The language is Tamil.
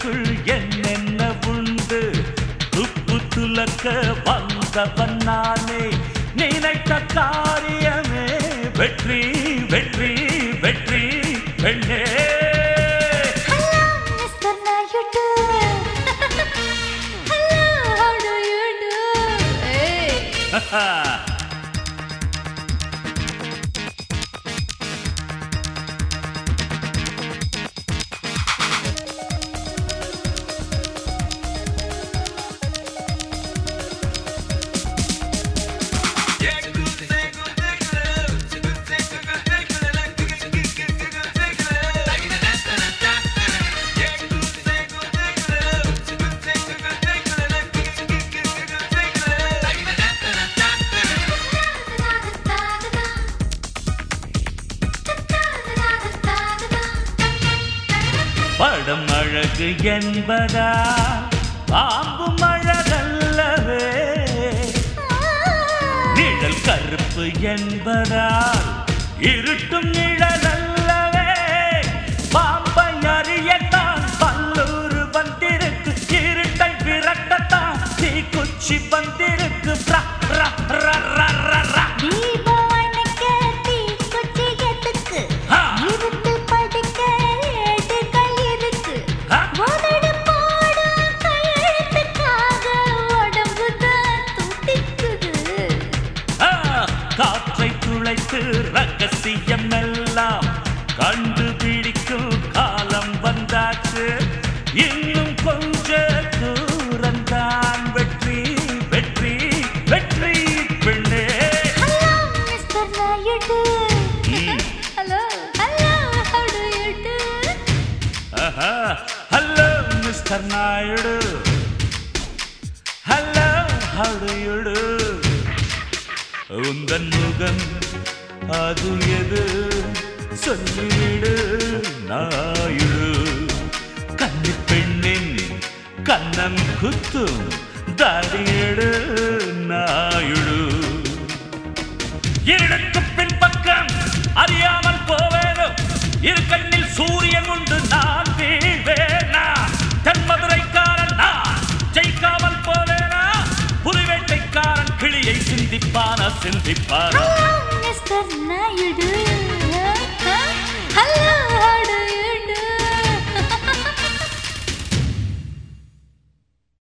வாய்க்குள் என்னென்ன உண்டு துப்பு துலக்க வந்தவன் நானே நினைத்த காரியமே வெற்றி வெற்றி வெற்றி பெண்ணே Hello, Mr. Nayudu. Hello, how do you do? Hey. படம் அழகு என்பதா பாம்பும் அழகல்லவே நிழல் கருப்பு என்பதால் இருட்டும் நிழலல்லவே பாம்பை அறியத்தான் பல்லூர் வந்திருக்கு இருட்டை விரட்டத்தான் தீக்குச்சி வந்திருக்கு ரா, ரா, ரா, ரா, ரா, ரா. தீபம் அணைக்க தீக்குச்சி எதுக்கு? ஆ. இருட்டு படிக்க ஏடுகள் இருக்கு. ஆ. உதடு போடும் கையெழுத்துக்காக உடம்புதான் துடிக்குது. ஆ, காற்றை துளைத்து ரகசியம் எல்லாம் கண்டுபிடிக்கும் காலம் வந்தாச்சு இன்னும் கொஞ்ச தூரம்தான் வெற்றி வெற்றி வெற்றி பெண்ணே Hello, Mr. Nayudu. ம். Hello, hello, how do you do? ஆஹா, hello mister Naidu hello how do உந்தன் முகம் அது எது சொல்லிவிடு நாயுடு கன்னி பெண்ணின் கண்ணம் குத்தும் தாடியடு நாயுடு இருளுக்கு பின்பக்கம் அறியாமல் போவேனோ இரு கண்ணில் சூரியன் உண்டு நான் வீழ்வேனா தென்மதுரைக்காரன் நான் ஜெயிக்காமல் போவேனா புலிவேட்டைக்காரன் கிளியை சிந்திப்பானா சிந்திப்பானா Hello,